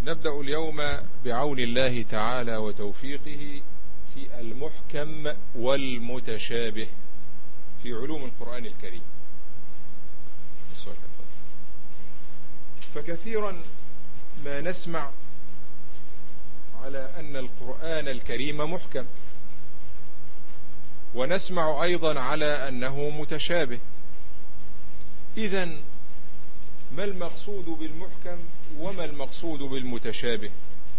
نبدأ اليوم بعون الله تعالى وتوفيقه في المحكم والمتشابه في علوم القرآن الكريم فكثيرا ما نسمع على أن القرآن الكريم محكم ونسمع أيضا على أنه متشابه إذا ما المقصود بالمحكم وما المقصود بالمتشابه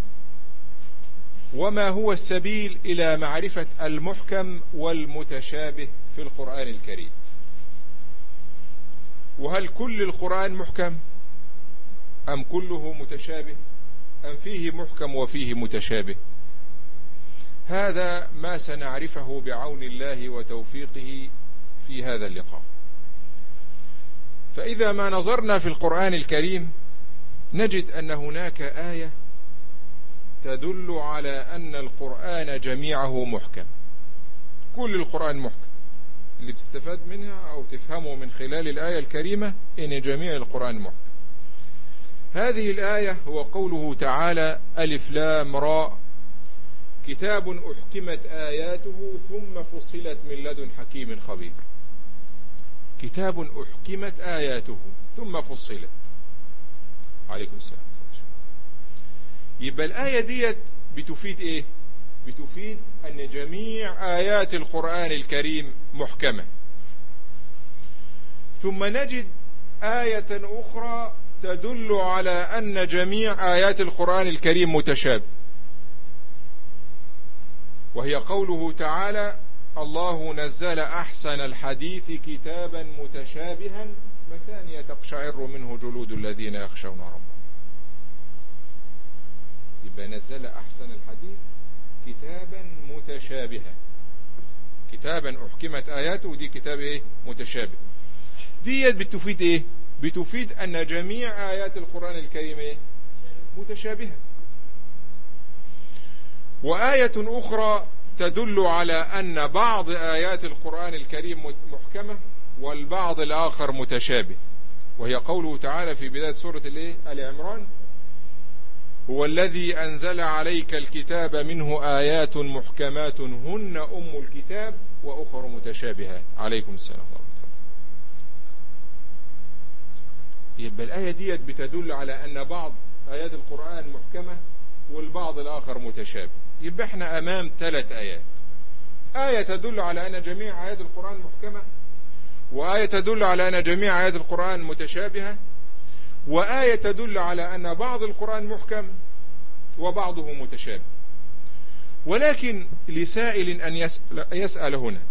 وما هو السبيل إلى معرفة المحكم والمتشابه في القرآن الكريم وهل كل القرآن محكم أم كله متشابه أم فيه محكم وفيه متشابه هذا ما سنعرفه بعون الله وتوفيقه في هذا اللقاء فإذا ما نظرنا في القرآن الكريم نجد أن هناك آية تدل على أن القرآن جميعه محكم كل القرآن محكم اللي بتستفاد منها أو تفهمه من خلال الآية الكريمة إن جميع القرآن محكم هذه الآية هو قوله تعالى ألف لام راء كتاب أحكمت آياته ثم فصلت من لدن حكيم خبير كتاب أحكمت آياته ثم فصلت عليكم السلام يبقى الآية ديت بتفيد إيه بتفيد أن جميع آيات القرآن الكريم محكمة ثم نجد آية أخرى تدل على أن جميع آيات القرآن الكريم متشابه وهي قوله تعالى الله نزل أحسن الحديث كتابا متشابها مثانية تقشعر منه جلود الذين يخشون ربهم يبقى نزل أحسن الحديث كتابا متشابها كتابا أحكمت آياته ودي كتاب إيه متشابه ديت بتفيد إيه بتفيد أن جميع آيات القرآن الكريم إيه متشابهة وآية أخرى تدل على أن بعض آيات القرآن الكريم محكمة والبعض الآخر متشابه وهي قوله تعالى في بداية سورة الإيه العمران هو الذي أنزل عليك الكتاب منه آيات محكمات هن أم الكتاب وأخر متشابهات عليكم السلام يبقى الآية ديت بتدل على أن بعض آيات القرآن محكمة والبعض الآخر متشابه يبقى احنا أمام ثلاث آيات آية تدل على أن جميع آيات القرآن محكمة وآية تدل على أن جميع آيات القرآن متشابهة وآية تدل على أن بعض القرآن محكم وبعضه متشابه ولكن لسائل أن يسأل, يسأل هنا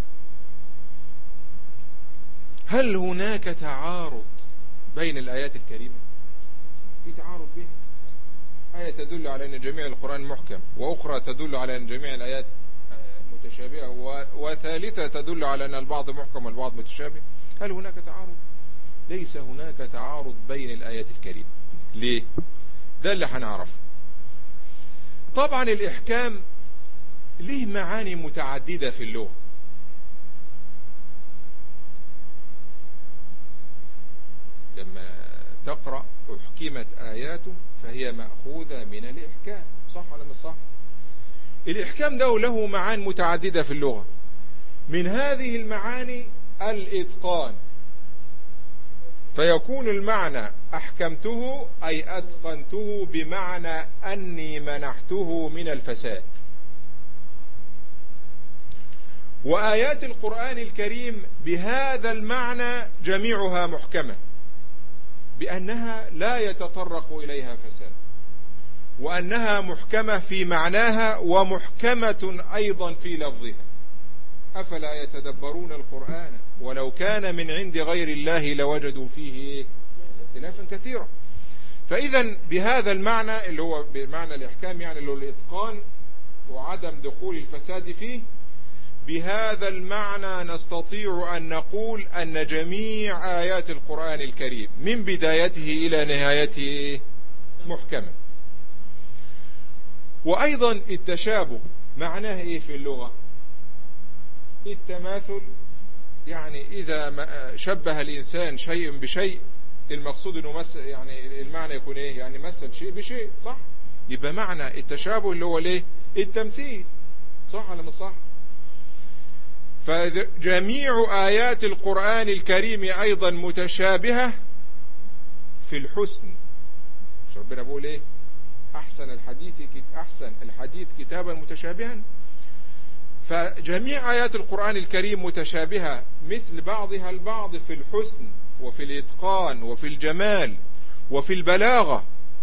هل هناك تعارض بين الآيات الكريمة في تعارض بها آية تدل على أن جميع القرآن محكم وأخرى تدل على أن جميع الآيات متشابهة وثالثة تدل على أن البعض محكم والبعض متشابه هل هناك تعارض ليس هناك تعارض بين الآيات الكريمة ليه ده اللي هنعرفه طبعا الإحكام ليه معاني متعددة في اللغة لما تقرأ أحكمت آياته فهي مأخوذة من الإحكام صح ولا مش صح الإحكام ده له معان متعددة في اللغة من هذه المعاني الإتقان فيكون المعنى أحكمته أي أتقنته بمعنى أني منحته من الفساد وآيات القرآن الكريم بهذا المعنى جميعها محكمة بأنها لا يتطرق إليها فساد وأنها محكمة في معناها ومحكمة أيضا في لفظها أفلا يتدبرون القرآن ولو كان من عند غير الله لوجدوا فيه اختلافا كثيرا فإذا بهذا المعنى اللي هو بمعنى الإحكام يعني اللي هو الإتقان وعدم دخول الفساد فيه بهذا المعنى نستطيع أن نقول أن جميع آيات القرآن الكريم من بدايته إلى نهايته محكمة وأيضا التشابه معناه إيه في اللغة التماثل يعني إذا شبه الإنسان شيء بشيء المقصود أنه مثل يعني المعنى يكون إيه يعني مثل شيء بشيء صح يبقى معنى التشابه اللي هو ليه التمثيل صح ولا مش صح فجميع آيات القرآن الكريم أيضا متشابهة في الحسن مش ربنا بيقول ايه أحسن الحديث أحسن الحديث كتابا متشابها فجميع آيات القرآن الكريم متشابهة مثل بعضها البعض في الحسن وفي الإتقان وفي الجمال وفي البلاغة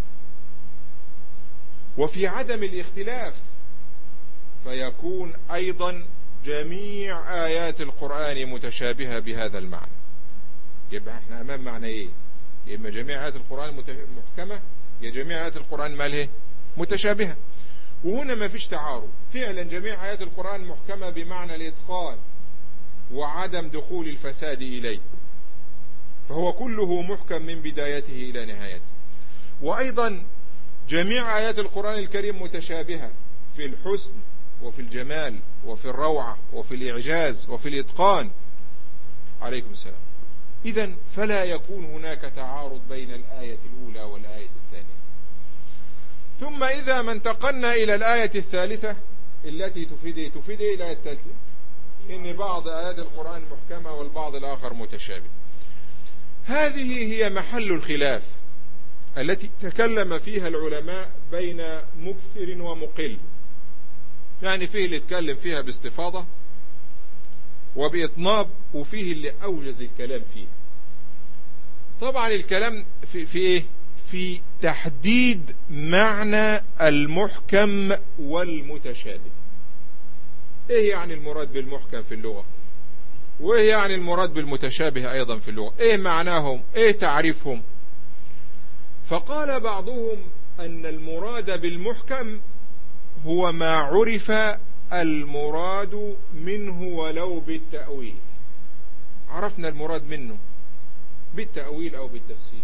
وفي عدم الاختلاف فيكون أيضا جميع آيات القرآن متشابهة بهذا المعنى يبقى احنا أمام معنى ايه إما جميع آيات القرآن محكمة يا جميع آيات القرآن ماله متشابهة وهنا ما فيش تعارض فعلا جميع آيات القرآن محكمة بمعنى الإتقان وعدم دخول الفساد إليه فهو كله محكم من بدايته إلى نهايته وأيضا جميع آيات القرآن الكريم متشابهة في الحسن وفي الجمال وفي الروعة وفي الإعجاز وفي الإتقان عليكم السلام إذا فلا يكون هناك تعارض بين الآية الأولى والآية الثانية ثم إذا ما انتقلنا إلى الآية الثالثة التي تفيد تفيد إلى الآية الثالثة إن بعض آيات القرآن محكمة والبعض الآخر متشابه هذه هي محل الخلاف التي تكلم فيها العلماء بين مكثر ومقل يعني فيه اللي اتكلم فيها باستفاضة وبإطناب وفيه اللي أوجز الكلام فيه طبعا الكلام في, في ايه في تحديد معنى المحكم والمتشابه ايه يعني المراد بالمحكم في اللغة وايه يعني المراد بالمتشابه ايضا في اللغة ايه معناهم ايه تعريفهم فقال بعضهم ان المراد بالمحكم هو ما عرف المراد منه ولو بالتأويل عرفنا المراد منه بالتأويل او بالتفسير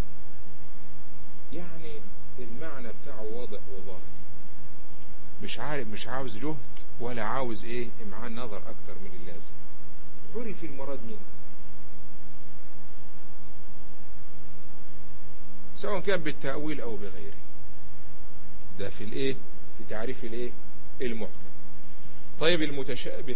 يعني المعنى بتاعه واضح وظاهر مش عارف مش عاوز جهد ولا عاوز ايه امعان نظر اكتر من اللازم عرف المراد منه سواء كان بالتأويل او بغيره ده في الايه في تعريف الايه المحكم طيب المتشابه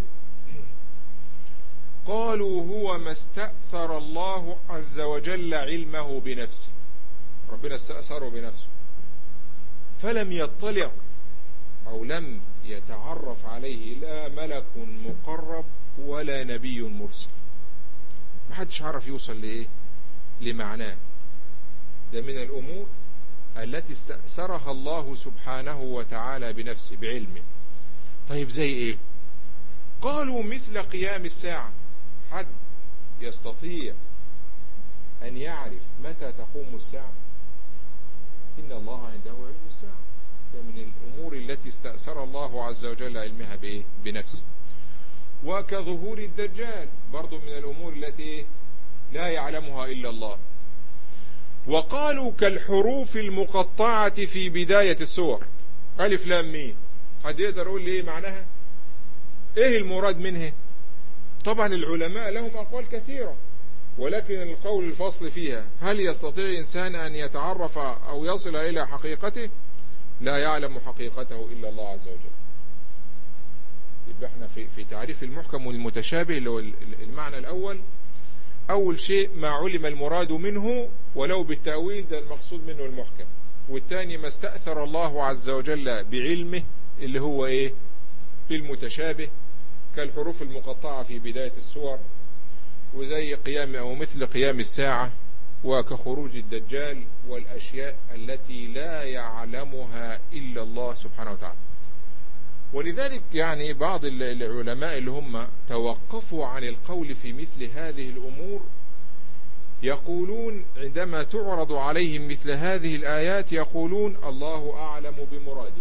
قالوا هو ما استأثر الله عز وجل علمه بنفسه ربنا استأثره بنفسه فلم يطلع أو لم يتعرف عليه لا ملك مقرب ولا نبي مرسل ما حدش عرف يوصل لإيه لمعناه ده من الأمور التي استأثرها الله سبحانه وتعالى بنفسه بعلمه طيب زي ايه قالوا مثل قيام الساعة حد يستطيع أن يعرف متى تقوم الساعة إن الله عنده علم الساعة ده من الأمور التي استأثر الله عز وجل علمها بإيه؟ بنفسه وكظهور الدجال برضو من الأمور التي لا يعلمها إلا الله وقالوا كالحروف المقطعة في بداية السور ألف لام مين حد يقدر يقول لي ايه معناها ايه المراد منها طبعا العلماء لهم أقوال كثيرة ولكن القول الفصل فيها هل يستطيع إنسان أن يتعرف أو يصل إلى حقيقته لا يعلم حقيقته إلا الله عز وجل يبقى احنا في, في تعريف المحكم والمتشابه اللي هو المعنى الأول أول شيء ما علم المراد منه ولو بالتأويل ده المقصود منه المحكم والثاني ما استأثر الله عز وجل بعلمه اللي هو ايه بالمتشابه كالحروف المقطعة في بداية السور وزي قيام أو مثل قيام الساعة وكخروج الدجال والأشياء التي لا يعلمها إلا الله سبحانه وتعالى ولذلك يعني بعض العلماء اللي هم توقفوا عن القول في مثل هذه الأمور يقولون عندما تعرض عليهم مثل هذه الآيات يقولون الله أعلم بمراده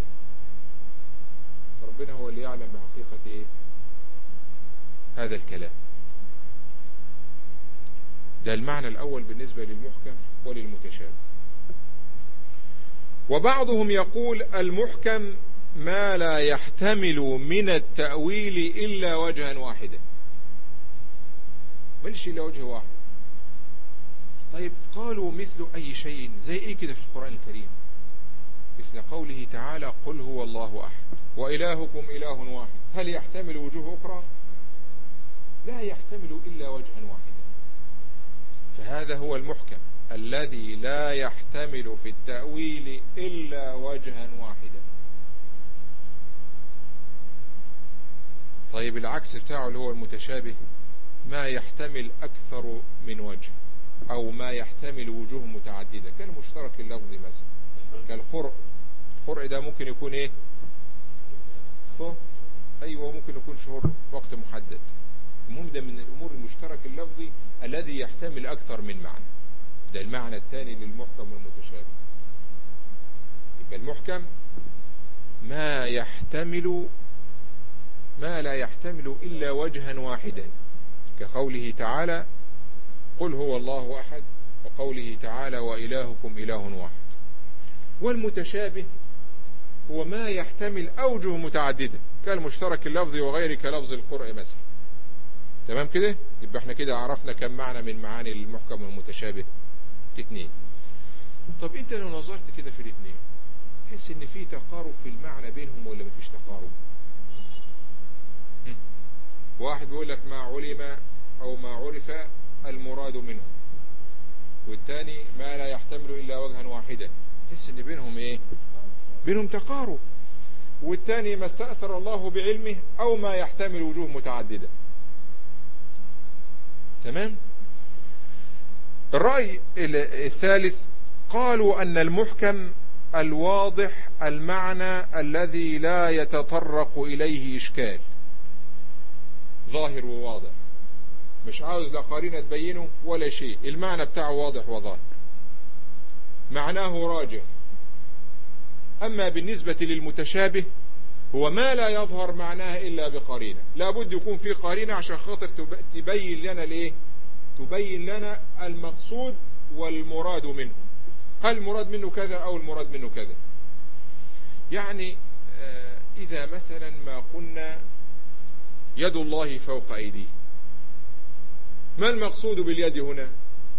ربنا هو اللي يعلم بحقيقة إيه هذا الكلام ده المعنى الأول بالنسبة للمحكم وللمتشابه وبعضهم يقول المحكم ما لا يحتمل من التأويل إلا وجها واحدا ملش إلا وجه واحد طيب قالوا مثل أي شيء زي إيه كده في القرآن الكريم مثل قوله تعالى قل هو الله أحد وإلهكم إله واحد هل يحتمل وجوه أخرى لا يحتمل إلا وجها واحدا فهذا هو المحكم الذي لا يحتمل في التأويل إلا وجها واحدا طيب العكس بتاعه اللي هو المتشابه ما يحتمل أكثر من وجه أو ما يحتمل وجوه متعددة كالمشترك اللفظي مثلا كالقرء القرء ده ممكن يكون ايه طه ايوه ممكن يكون شهور وقت محدد المهم ده من الامور المشترك اللفظي الذي يحتمل اكثر من معنى ده المعنى الثاني للمحكم والمتشابه يبقى المحكم ما يحتمل ما لا يحتمل إلا وجها واحدا كقوله تعالى قل هو الله أحد وقوله تعالى وإلهكم إله واحد والمتشابه هو ما يحتمل أوجه متعددة كالمشترك اللفظي وغيره كلفظ القرء مثلا تمام كده يبقى احنا كده عرفنا كم معنى من معاني المحكم والمتشابه اثنين طب انت لو نظرت كده في الاثنين تحس ان في تقارب في المعنى بينهم ولا مفيش تقارب واحد بيقول لك ما علم او ما عرف المراد منه والثاني ما لا يحتمل الا وجها واحدا تحس ان بينهم ايه بينهم تقارب والثاني ما استأثر الله بعلمه او ما يحتمل وجوه متعددة تمام الرأي الثالث قالوا ان المحكم الواضح المعنى الذي لا يتطرق اليه اشكال ظاهر وواضح مش عاوز لا قرينة تبينه ولا شيء المعنى بتاعه واضح وظاهر معناه راجح أما بالنسبة للمتشابه هو ما لا يظهر معناه إلا بقرينة لابد يكون في قرينة عشان خاطر تبين لنا ليه تبين لنا المقصود والمراد منه هل المراد منه كذا أو المراد منه كذا يعني إذا مثلا ما قلنا يد الله فوق أيديه ما المقصود باليد هنا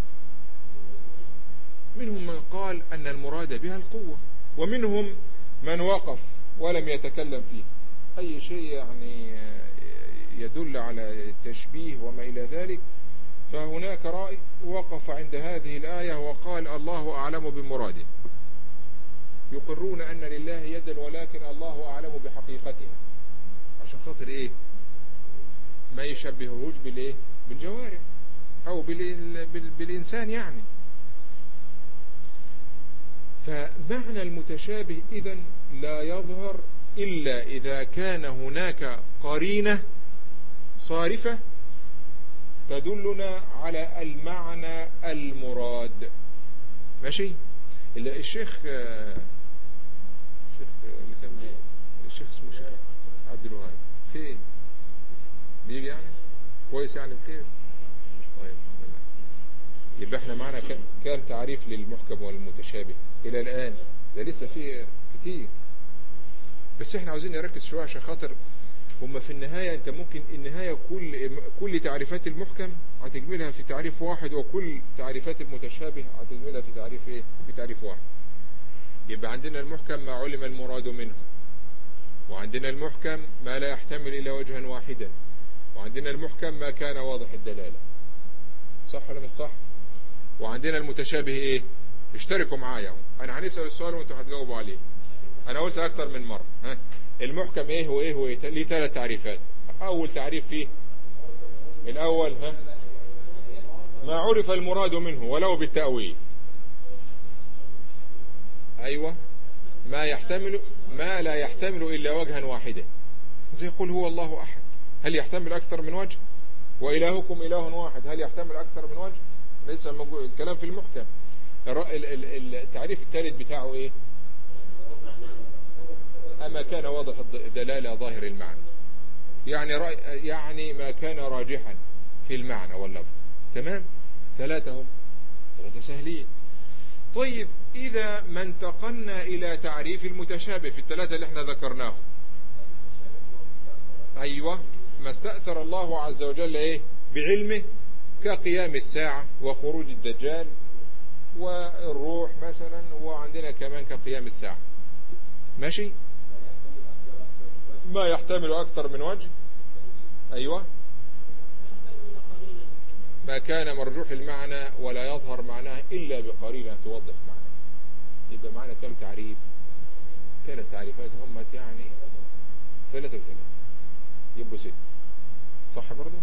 منهم من قال أن المراد بها القوة ومنهم من وقف ولم يتكلم فيه أي شيء يعني يدل على التشبيه وما إلى ذلك فهناك رأي وقف عند هذه الآية وقال الله أعلم بمراده يقرون أن لله يدا ولكن الله أعلم بحقيقتها عشان خاطر إيه ما يشبههوش بالايه بالجوارح او بالانسان يعني فمعنى المتشابه اذا لا يظهر الا اذا كان هناك قرينة صارفة تدلنا على المعنى المراد ماشي الشيخ الشيخ اللي كان الشيخ اسمه الشيخ عبد الوهاب فين بيجي يعني كويس يعني بخير طيب يبقى احنا معنا كام تعريف للمحكم والمتشابه الى الان ده لسه في كتير بس احنا عاوزين نركز شويه عشان خاطر هما في النهايه انت ممكن النهايه كل كل تعريفات المحكم هتجملها في تعريف واحد وكل تعريفات المتشابه هتجملها في تعريف ايه في تعريف واحد يبقى عندنا المحكم ما علم المراد منه وعندنا المحكم ما لا يحتمل الا وجها واحدا وعندنا المحكم ما كان واضح الدلالة صح ولا مش صح وعندنا المتشابه ايه اشتركوا معايا انا هنسأل السؤال وانتوا هتجاوبوا عليه انا قلت اكتر من مرة ها المحكم ايه وايه وايه ليه ثلاث تعريفات اول تعريف فيه الاول ها ما عرف المراد منه ولو بالتأويل ايوه ما يحتمل ما لا يحتمل الا وجها واحدا زي قل هو الله احد هل يحتمل أكثر من وجه وإلهكم إله واحد هل يحتمل أكثر من وجه ليس الكلام في المحكم التعريف الثالث بتاعه إيه أما كان واضح الدلالة ظاهر المعنى يعني رأي يعني ما كان راجحا في المعنى واللفظ تمام ثلاثة هم ثلاثة سهلين طيب إذا ما انتقلنا إلى تعريف المتشابه في الثلاثة اللي احنا ذكرناهم أيوة ما استأثر الله عز وجل ايه بعلمه كقيام الساعة وخروج الدجال والروح مثلا وعندنا كمان كقيام الساعة ماشي ما يحتمل أكثر من وجه أيوة ما كان مرجوح المعنى ولا يظهر معناه إلا بقرينة توضح معناه يبقى معنا كم تعريف ثلاث تعريفات هم يعني ثلاثة وثلاثة يبقوا ست صح برضو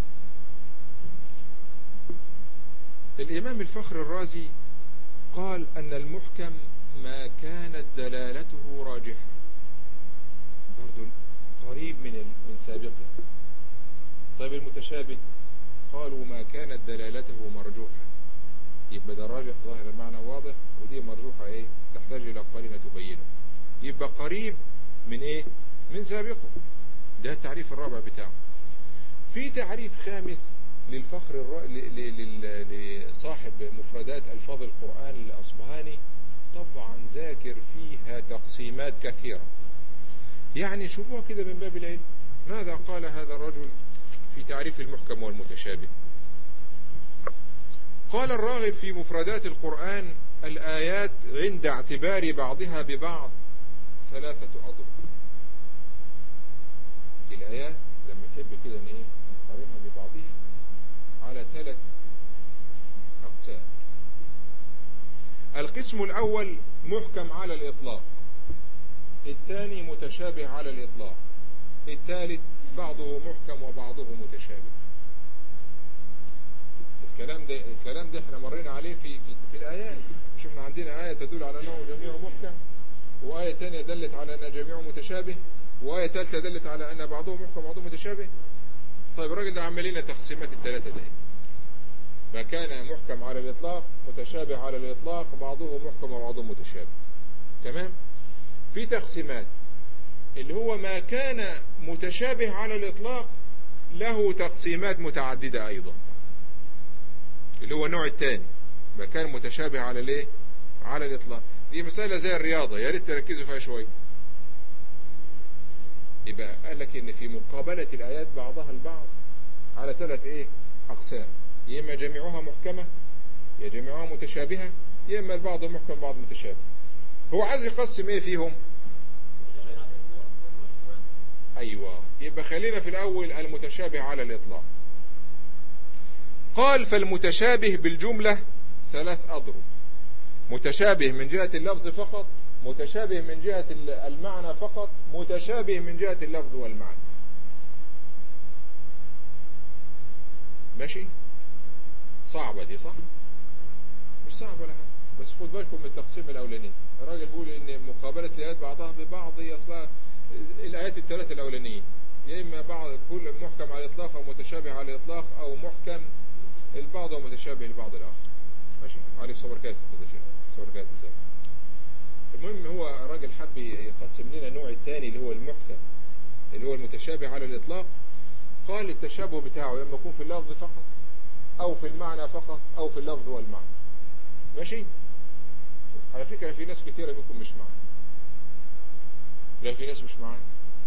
الإمام الفخر الرازي قال أن المحكم ما كانت دلالته راجحة برضو قريب من من سابقه طيب المتشابه قالوا ما كانت دلالته مرجوحة يبقى ده راجح ظاهر المعنى واضح ودي مرجوحة ايه تحتاج الى قرينة تبينه يبقى قريب من ايه من سابقه ده التعريف الرابع بتاعه في تعريف خامس للفخر الر... لصاحب مفردات الفاظ القرآن الأصبهاني طبعا ذاكر فيها تقسيمات كثيرة يعني شوفوها كده من باب العلم ماذا قال هذا الرجل في تعريف المحكم والمتشابه قال الراغب في مفردات القرآن الآيات عند اعتبار بعضها ببعض ثلاثة أضرب الآيات لما تحب كده ان ايه نقارنها ببعضها على ثلاث أقسام القسم الأول محكم على الإطلاق الثاني متشابه على الإطلاق الثالث بعضه محكم وبعضه متشابه الكلام ده الكلام ده احنا مرينا عليه في في, في الآيات شفنا عندنا آية تدل على أنه جميع محكم وآية ثانية دلت على أن جميع متشابه وآية ثالثة دلت على أن بعضه محكم وبعضه متشابه طيب الراجل ده عمل لنا تقسيمات الثلاثة ده فكان محكم على الإطلاق متشابه على الإطلاق بعضه محكم وبعضه متشابه تمام في تقسيمات اللي هو ما كان متشابه على الإطلاق له تقسيمات متعددة أيضا اللي هو النوع الثاني ما كان متشابه على الايه على الإطلاق دي مسألة زي الرياضة يا ريت تركزوا فيها شوية يبقى قال لك ان في مقابلة الآيات بعضها البعض على ثلاث ايه أقسام يا إما جميعها محكمة يا جميعها متشابهة يا إما البعض محكم بعض متشابه هو عايز يقسم ايه فيهم ايوه يبقى خلينا في الاول المتشابه على الاطلاق قال فالمتشابه بالجملة ثلاث اضرب متشابه من جهة اللفظ فقط متشابه من جهة المعنى فقط متشابه من جهة اللفظ والمعنى ماشي صعبة دي صح مش صعبة ولا حاجة بس خد بالكم من التقسيم الاولاني الراجل بيقول ان مقابلة الايات بعضها ببعض هي اصلا الايات الثلاثة الاولانيين يا اما بعض كل محكم على الاطلاق او متشابه على الاطلاق او محكم البعض ومتشابه البعض الاخر ماشي عليه الصبر كاتب كده شيء صبر كاتب ازاي المهم هو الراجل حب يقسم لنا النوع الثاني اللي هو المحكم اللي هو المتشابه على الاطلاق قال التشابه بتاعه اما يكون في اللفظ فقط او في المعنى فقط او في اللفظ والمعنى ماشي على فكرة في ناس كثيرة منكم مش معايا لا في ناس مش معايا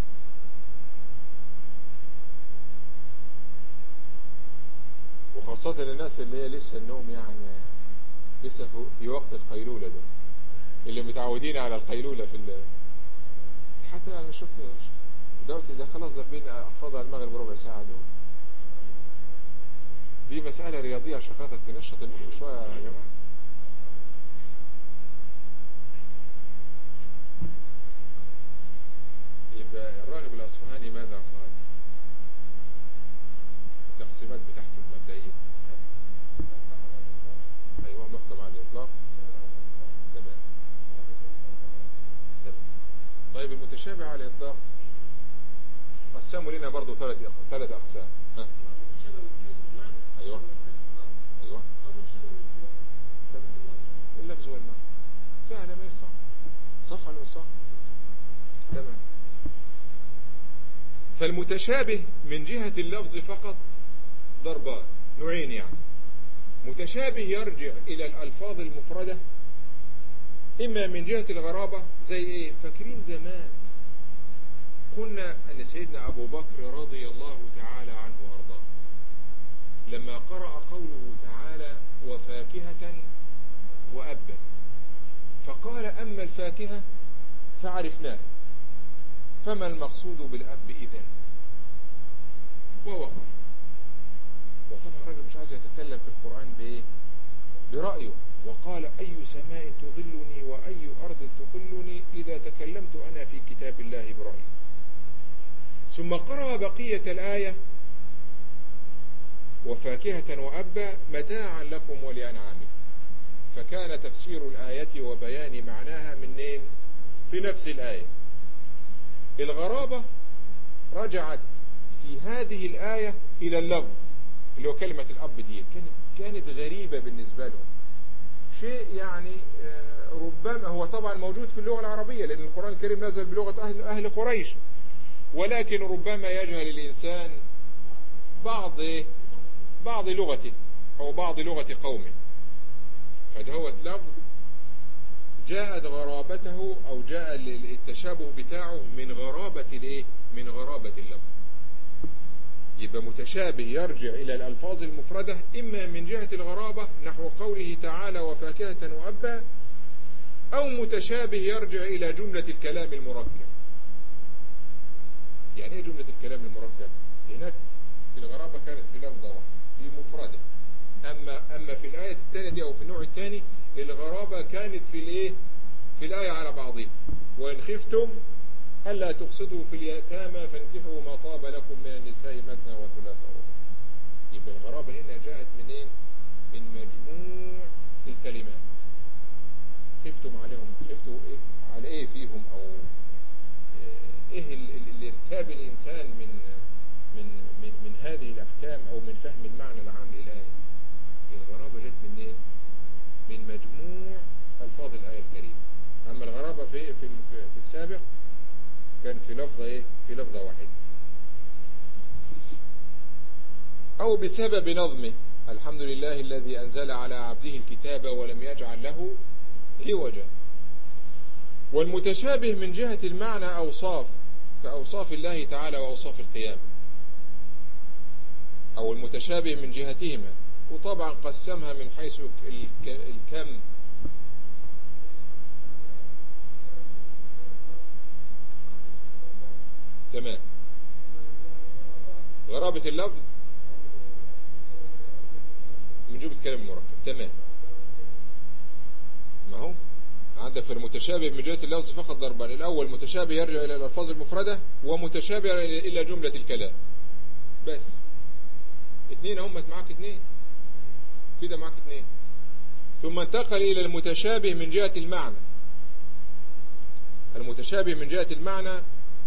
وخاصة الناس اللي هي لسه النوم يعني لسه في وقت القيلولة ده اللي متعودين على القيلولة في ال... حتى انا شفت دلوقتي ده خلاص ده بين احفظها المغرب ربع ساعة دول دي مسألة رياضية عشان خاطر تنشط المخ شوية يا جماعة يبقى الراغب الأصفهاني ماذا قال التقسيمات بتاعته المبدئية أيوة محكم على الإطلاق تمام تمام طيب المتشابه على الإطلاق قسموا لنا برضو ثلاث ثلاث أقسام ها أيوة أيوة تمام اللفظ والمعنى سهلة ما صح صح ولا مش صح تمام فالمتشابه من جهة اللفظ فقط ضربان نوعين يعني متشابه يرجع إلى الألفاظ المفردة إما من جهة الغرابة زي إيه فاكرين زمان قلنا أن سيدنا أبو بكر رضي الله تعالى عنه وارضاه لما قرأ قوله تعالى وفاكهة وأبا فقال أما الفاكهة فعرفناه فما المقصود بالأب إذا ووقع وطبعا الراجل مش عايز يتكلم في القرآن بإيه برأيه وقال أي سماء تظلني وأي أرض تقلني إذا تكلمت أنا في كتاب الله برأيي ثم قرأ بقية الآية وفاكهة وأبا متاعا لكم ولأنعامكم فكان تفسير الآية وبيان معناها منين في نفس الآية الغرابة رجعت في هذه الآية إلى اللفظ اللي هو كلمة الأب دي كانت, كانت غريبة بالنسبة لهم شيء يعني ربما هو طبعا موجود في اللغة العربية لأن القرآن الكريم نزل بلغة أهل, أهل قريش ولكن ربما يجهل الإنسان بعض بعض لغته أو بعض لغة قومه فده هو لفظ جاءت غرابته أو جاء التشابه بتاعه من غرابة الايه من غرابة اللفظ يبقى متشابه يرجع إلى الألفاظ المفردة إما من جهة الغرابة نحو قوله تعالى وفاكهة وأبا أو متشابه يرجع إلى جملة الكلام المركب يعني ايه جملة الكلام المركب هناك في الغرابة كانت في لفظة واحدة في مفردة أما, أما في الآية الثانية دي أو في النوع الثاني الغرابة كانت في الإيه في الآية على بعضها وإن خفتم ألا تقصدوا في اليتامى فانكحوا ما طاب لكم من النساء مثنى وثلاث ورباع يبقى الغرابة هنا جاءت منين من مجموع الكلمات خفتم عليهم خفتوا إيه على ايه فيهم او ايه اللي ارتاب الانسان من من من, من هذه الاحكام او من فهم المعنى العام للايه الغرابه جت منين من مجموع الفاظ الايه الكريمه اما الغرابه في في في السابق كانت في لفظه ايه في لفظه واحده او بسبب نظمه الحمد لله الذي انزل على عبده الكتاب ولم يجعل له عوجا والمتشابه من جهة المعنى أوصاف كأوصاف الله تعالى وأوصاف القيامة أو المتشابه من جهتهما وطبعا قسمها من حيث الكم تمام غرابة اللفظ من جملة كلام المركب تمام ما هو عندك في المتشابه من جهة اللفظ فقط ضربان الأول متشابه يرجع إلى الألفاظ المفردة ومتشابه إلى جملة الكلام بس اثنين هم معاك اثنين كده معاك اثنين ثم انتقل إلى المتشابه من جهة المعنى المتشابه من جهة المعنى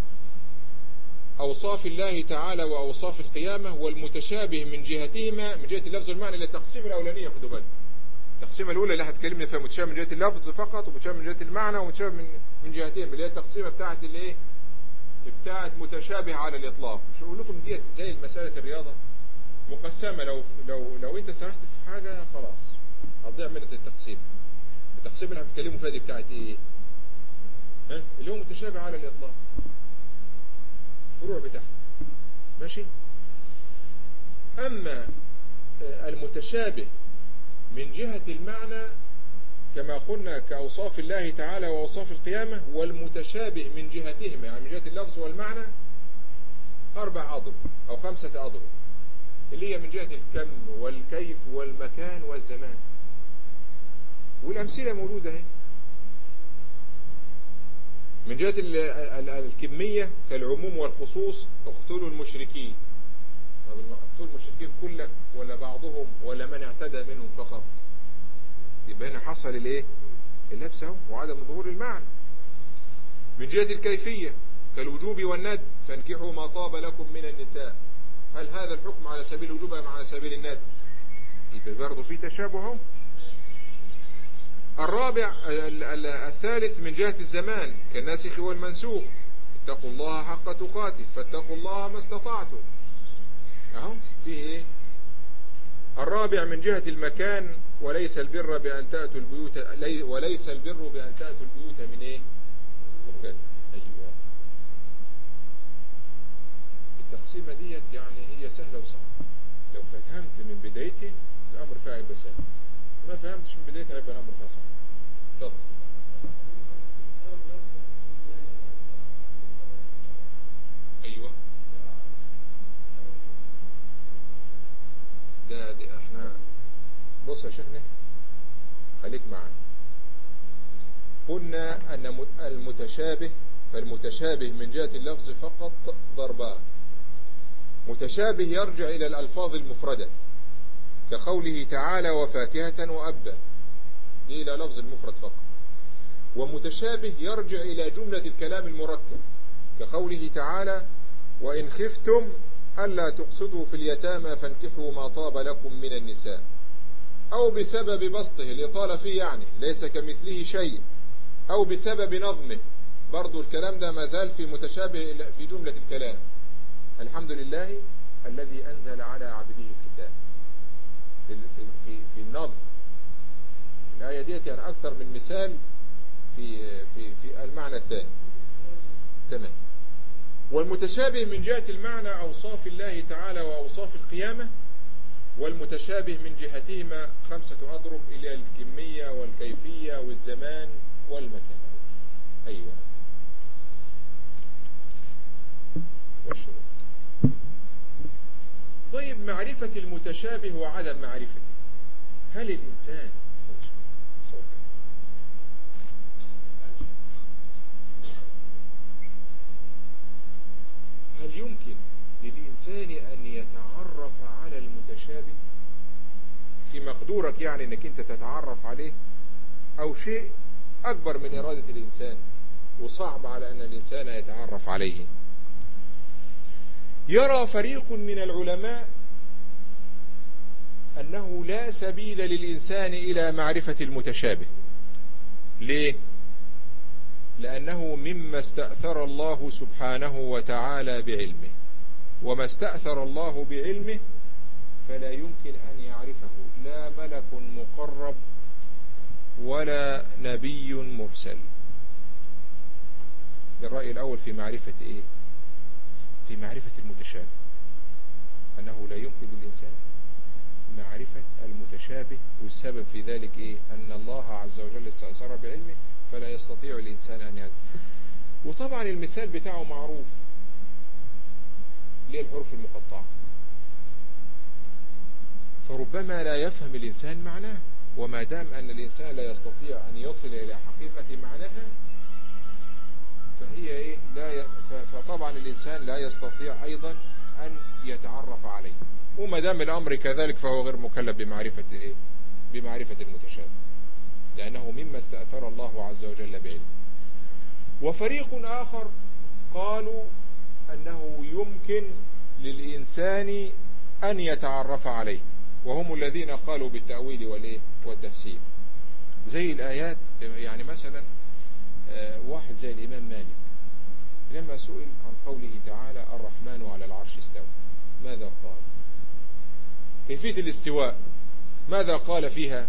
أوصاف الله تعالى وأوصاف القيامة والمتشابه من جهتهما من جهة اللفظ والمعنى إلى التقسيم الأولانية خدوا بالك التقسيمة الأولى اللي هتكلمنا فيها متشابه من جهة اللفظ فقط ومتشابه من جهة المعنى ومتشابه من من جهتين اللي هي التقسيمة بتاعة الايه؟ بتاعة متشابه على الإطلاق مش هقول لكم ديت زي مسألة الرياضة مقسمة لو لو لو أنت سرحت في حاجة خلاص هتضيع منك التقسيم التقسيم اللي هنتكلموا فيها دي بتاعة إيه؟ ها؟ اللي هو متشابه على الإطلاق فروع بتاعته ماشي؟ أما المتشابه من جهة المعنى كما قلنا كأوصاف الله تعالى وأوصاف القيامة والمتشابه من جهتهما يعني من جهة اللفظ والمعنى أربع أضرب أو خمسة أضرب اللي هي من جهة الكم والكيف والمكان والزمان والأمثلة موجودة اهي من جهة الكمية كالعموم والخصوص اقتلوا المشركين طب اقتلوا المشركين كلك ولا بعضهم ولا من اعتدى منهم فقط يبقى هنا حصل الايه اللبس اهو وعدم ظهور المعنى من جهة الكيفية كالوجوب والند فانكحوا ما طاب لكم من النساء هل هذا الحكم على سبيل الوجوب أم على سبيل الند يبقى برضه في تشابه اهو الرابع الثالث من جهة الزمان كالناسخ والمنسوخ اتقوا الله حق تقاته فاتقوا الله ما استطعتم اهو فيه ايه الرابع من جهة المكان وليس البر بأن تأتوا البيوت وليس البر بأن تأتوا البيوت من ايه ايوه التقسيمة ديت يعني هي سهلة وصعبة لو فهمت من بدايتي الأمر فيها يبقى سهل ما فهمتش من بدايتها يبقى الأمر فيها صعب اتفضل بص يا شيخنا خليك معانا قلنا أن المتشابه فالمتشابه من جهة اللفظ فقط ضربان متشابه يرجع إلى الألفاظ المفردة كقوله تعالى وفاكهة وأبا دي إلى لفظ المفرد فقط ومتشابه يرجع إلى جملة الكلام المركب كقوله تعالى وإن خفتم ألا تقصدوا في اليتامى فانكحوا ما طاب لكم من النساء أو بسبب بسطه الإطالة فيه يعني ليس كمثله شيء أو بسبب نظمه برضو الكلام ده ما زال في متشابه في جملة الكلام الحمد لله الذي أنزل على عبده الكتاب في, في, في النظم الآية ديت يعني أكثر من مثال في, في, في المعنى الثاني تمام والمتشابه من جهة المعنى أوصاف الله تعالى وأوصاف القيامة والمتشابه من جهتهما خمسة أضرب إلى الكمية والكيفية والزمان والمكان أيوة والشروط طيب معرفة المتشابه وعدم معرفته هل الإنسان هل يمكن للإنسان أن يتعرف على المتشابه في مقدورك يعني أنك أنت تتعرف عليه أو شيء أكبر من إرادة الإنسان وصعب على أن الإنسان يتعرف عليه يرى فريق من العلماء أنه لا سبيل للإنسان إلى معرفة المتشابه ليه؟ لأنه مما استأثر الله سبحانه وتعالى بعلمه وما استأثر الله بعلمه فلا يمكن أن يعرفه لا ملك مقرب ولا نبي مرسل الرأي الأول في معرفة إيه في معرفة المتشابه أنه لا يمكن للإنسان معرفة المتشابه والسبب في ذلك إيه أن الله عز وجل استأثر بعلمه فلا يستطيع الإنسان أن يعرف وطبعا المثال بتاعه معروف ليه الحروف المقطعة فربما لا يفهم الإنسان معناه وما دام أن الإنسان لا يستطيع أن يصل إلى حقيقة معناها فهي إيه لا ي... فطبعا الإنسان لا يستطيع أيضا أن يتعرف عليه وما دام الأمر كذلك فهو غير مكلف بمعرفة إيه بمعرفة المتشابه لأنه مما استأثر الله عز وجل بعلمه وفريق آخر قالوا أنه يمكن للإنسان أن يتعرف عليه وهم الذين قالوا بالتأويل والإيه والتفسير زي الآيات يعني مثلا واحد زي الإمام مالك لما سئل عن قوله تعالى الرحمن على العرش استوى ماذا قال كيفية الاستواء ماذا قال فيها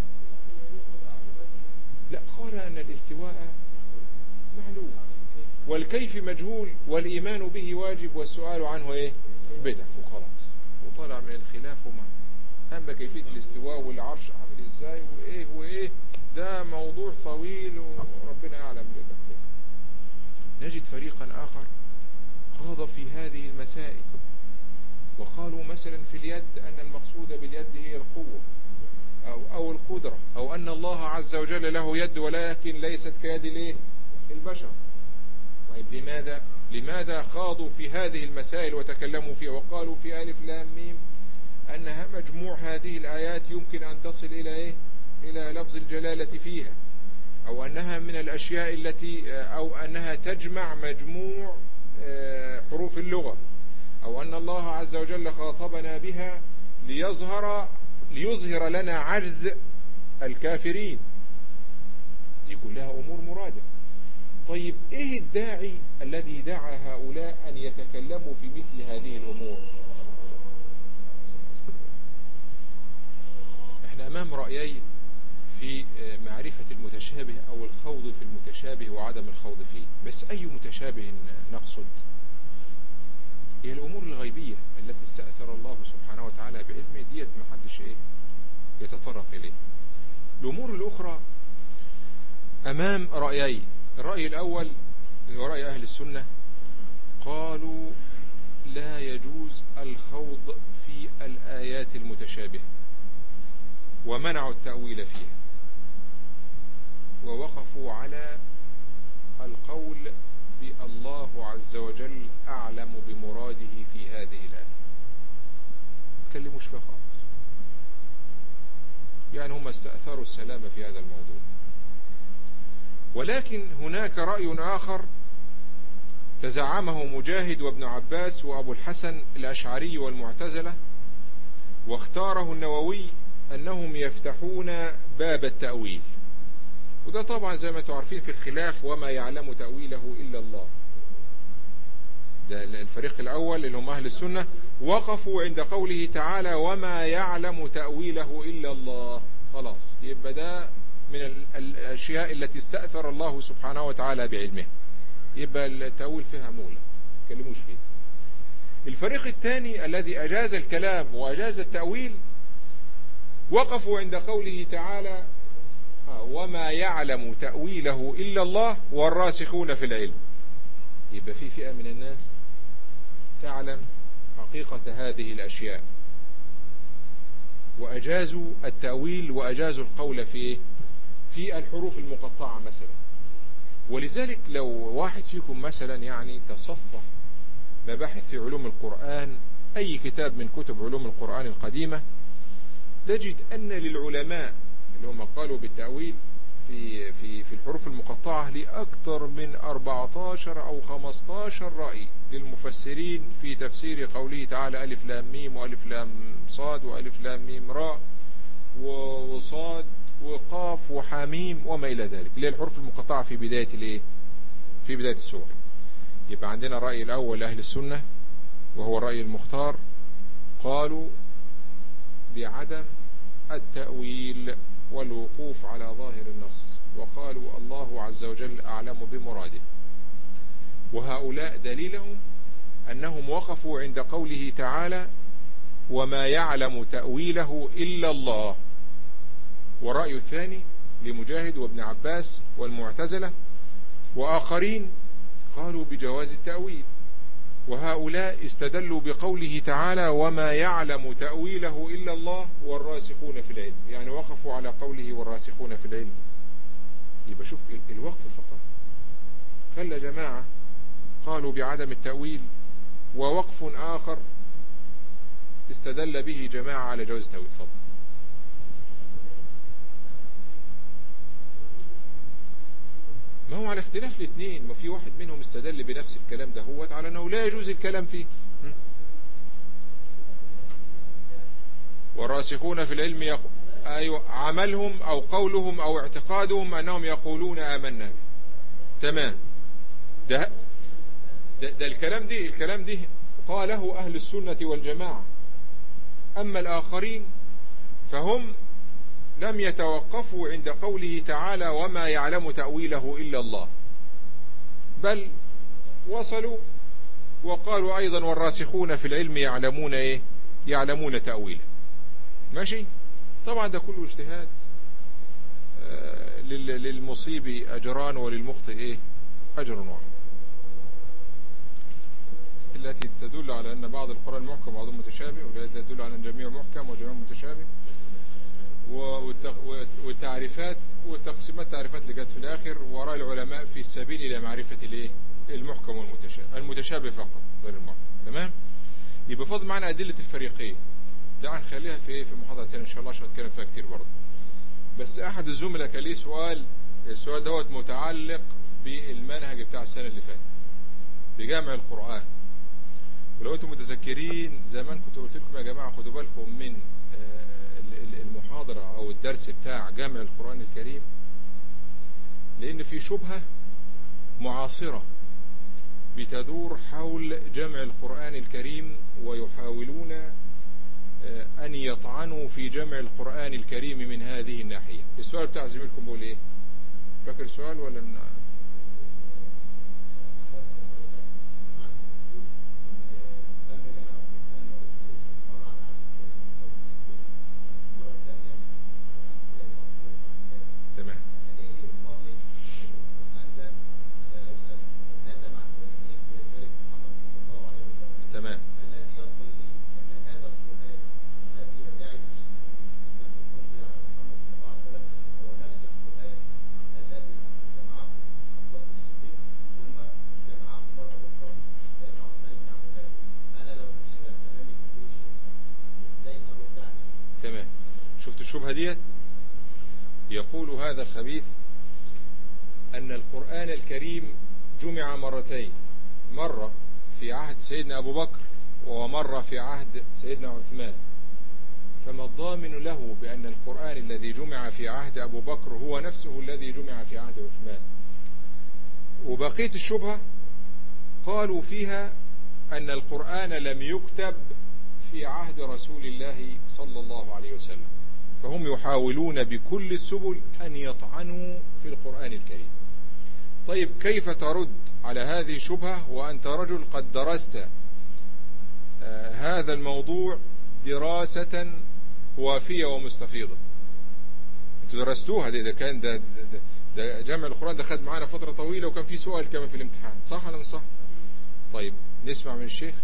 لا قال أن الاستواء معلوم والكيف مجهول والإيمان به واجب والسؤال عنه إيه بدع وخلاص وطلع من الخلاف وما أما كيفية الاستواء والعرش عامل إزاي وإيه وإيه ده موضوع طويل وربنا أعلم بالتحقيق نجد فريقا آخر خاض في هذه المسائل وقالوا مثلا في اليد أن المقصود باليد هي القوة أو, أو القدرة أو أن الله عز وجل له يد ولكن ليست كيد الايه البشر طيب لماذا لماذا خاضوا في هذه المسائل وتكلموا فيها وقالوا في ألف لام ميم أنها مجموع هذه الآيات يمكن أن تصل إلى إيه إلى لفظ الجلالة فيها أو أنها من الأشياء التي أو أنها تجمع مجموع حروف اللغة أو أن الله عز وجل خاطبنا بها ليظهر ليظهر لنا عجز الكافرين دي كلها أمور مرادة طيب إيه الداعي الذي دعا هؤلاء أن يتكلموا في مثل هذه الأمور احنا أمام رأيين في معرفة المتشابه أو الخوض في المتشابه وعدم الخوض فيه بس أي متشابه نقصد هي الأمور الغيبية التي استأثر الله سبحانه وتعالى بعلمه ديت ما حدش إيه يتطرق إليه الأمور الأخرى أمام رأيين الرأي الأول من رأي أهل السنة قالوا لا يجوز الخوض في الآيات المتشابهة ومنعوا التأويل فيها ووقفوا على القول بالله عز وجل أعلم بمراده في هذه الآية تكلموش فيها خالص يعني هم استأثروا السلام في هذا الموضوع ولكن هناك رأي آخر تزعمه مجاهد وابن عباس وأبو الحسن الأشعري والمعتزلة واختاره النووي أنهم يفتحون باب التأويل وده طبعا زي ما تعرفين في الخلاف وما يعلم تأويله إلا الله ده الفريق الأول اللي هم أهل السنة وقفوا عند قوله تعالى وما يعلم تأويله إلا الله خلاص يبقى ده من الأشياء التي استأثر الله سبحانه وتعالى بعلمه يبقى التأويل فيها مولى كلموش فيه الفريق الثاني الذي أجاز الكلام وأجاز التأويل وقفوا عند قوله تعالى وما يعلم تأويله إلا الله والراسخون في العلم يبقى في فئة من الناس تعلم حقيقة هذه الأشياء وأجازوا التأويل وأجازوا القول في في الحروف المقطعة مثلا ولذلك لو واحد فيكم مثلا يعني تصفح مباحث في علوم القرآن أي كتاب من كتب علوم القرآن القديمة تجد أن للعلماء اللي هم قالوا بالتأويل في في في الحروف المقطعة لأكثر من 14 أو 15 رأي للمفسرين في تفسير قوله تعالى ألف لام ميم وألف لام صاد وألف لام ميم راء وصاد وقاف وحاميم وما إلى ذلك اللي هي الحروف المقطعة في بداية الايه في بداية السور يبقى عندنا الرأي الأول لأهل السنة وهو الرأي المختار قالوا بعدم التأويل والوقوف على ظاهر النص وقالوا الله عز وجل أعلم بمراده وهؤلاء دليلهم أنهم وقفوا عند قوله تعالى وما يعلم تأويله إلا الله والرأي الثاني لمجاهد وابن عباس والمعتزلة وآخرين قالوا بجواز التأويل وهؤلاء استدلوا بقوله تعالى وما يعلم تأويله إلا الله والراسخون في العلم يعني وقفوا على قوله والراسخون في العلم يبقى شوف الوقف فقط خلى جماعة قالوا بعدم التأويل ووقف آخر استدل به جماعة على جواز التأويل فضل ما هو على اختلاف الاثنين ما في واحد منهم استدل بنفس الكلام ده هو على انه لا يجوز الكلام فيه والراسخون في العلم يقول أيوة عملهم أو قولهم أو اعتقادهم أنهم يقولون آمنا به تمام ده, ده, ده الكلام دي الكلام دي قاله أهل السنة والجماعة أما الآخرين فهم لم يتوقفوا عند قوله تعالى وما يعلم تأويله إلا الله بل وصلوا وقالوا أيضا والراسخون في العلم يعلمون إيه يعلمون تأويله ماشي طبعا ده كله اجتهاد للمصيب أجران وللمخطئ إيه أجر واحد التي تدل على أن بعض القرآن محكم وبعضهم متشابه والتي تدل على أن جميع محكم وجميع متشابه والتعريفات والتقسيمات التعريفات اللي جت في الآخر وراء العلماء في السبيل إلى معرفة الايه المحكم والمتشابه المتشابه فقط غير المحكم تمام يبقى فاضل معنا أدلة الفريقين ده هنخليها في في محاضرة تانية إن شاء الله عشان هتكلم فيها كتير برضه بس أحد الزملاء كان ليه سؤال السؤال دوت متعلق بالمنهج بتاع السنة اللي فاتت بجامع القرآن ولو انتم متذكرين زمان كنت قلت لكم يا جماعة خدوا بالكم من المحاضرة او الدرس بتاع جامع القرآن الكريم لان في شبهة معاصرة بتدور حول جمع القرآن الكريم ويحاولون ان يطعنوا في جمع القرآن الكريم من هذه الناحية السؤال بتاع زميلكم بيقول ايه فاكر السؤال ولا من تمام تمام الشبهة ديت يقول هذا الخبيث أن القرآن الكريم جمع مرتين مرة في عهد سيدنا أبو بكر ومرة في عهد سيدنا عثمان فما الضامن له بأن القرآن الذي جمع في عهد أبو بكر هو نفسه الذي جمع في عهد عثمان وبقية الشبهة قالوا فيها أن القرآن لم يكتب في عهد رسول الله صلى الله عليه وسلم فهم يحاولون بكل السبل أن يطعنوا في القرآن الكريم طيب كيف ترد على هذه الشبهة وأنت رجل قد درست آه هذا الموضوع دراسة وافية ومستفيضة انتوا درستوها دي ده كان ده, ده, ده جمع القرآن ده خد معانا فترة طويلة وكان في سؤال كمان في الامتحان صح ولا مش صح طيب نسمع من الشيخ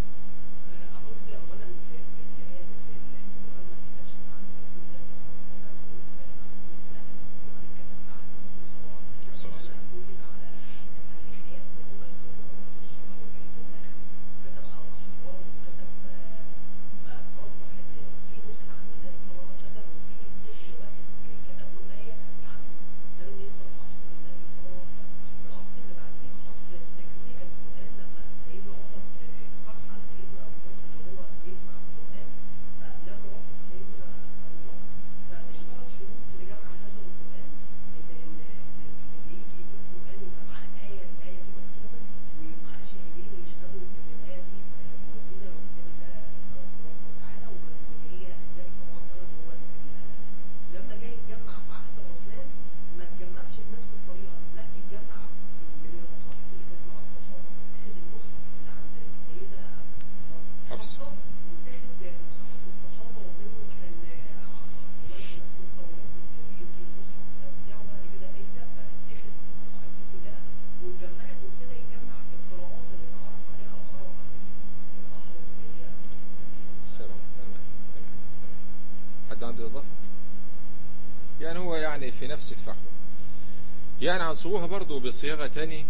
يعني هو يعني في نفس الفحوى يعني عنصروها برضو بصياغة تاني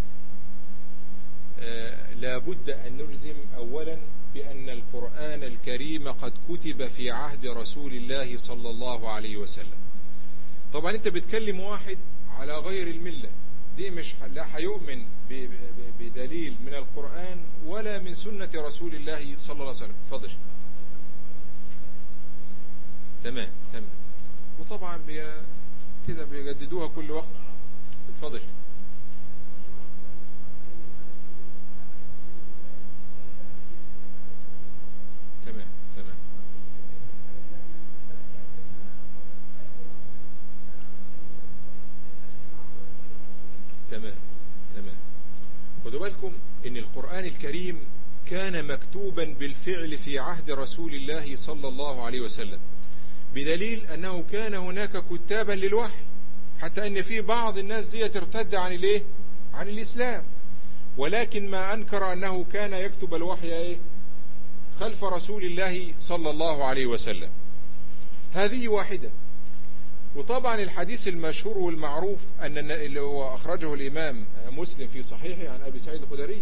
آه لابد أن نجزم أولا بأن القرآن الكريم قد كتب في عهد رسول الله صلى الله عليه وسلم طبعا انت بتكلم واحد على غير الملة دي مش لا هيؤمن بدليل من القرآن ولا من سنة رسول الله صلى الله عليه وسلم اتفضل تمام تمام وطبعا بي كده بيجددوها كل وقت اتفضل تمام تمام تمام تمام خدوا بالكم ان القرآن الكريم كان مكتوبا بالفعل في عهد رسول الله صلى الله عليه وسلم بدليل أنه كان هناك كتابا للوحي حتى أن في بعض الناس دي ارتد عن الايه عن الإسلام ولكن ما أنكر أنه كان يكتب الوحي ايه خلف رسول الله صلى الله عليه وسلم هذه واحدة وطبعا الحديث المشهور والمعروف أن اللي هو أخرجه الإمام مسلم في صحيحه عن أبي سعيد الخدري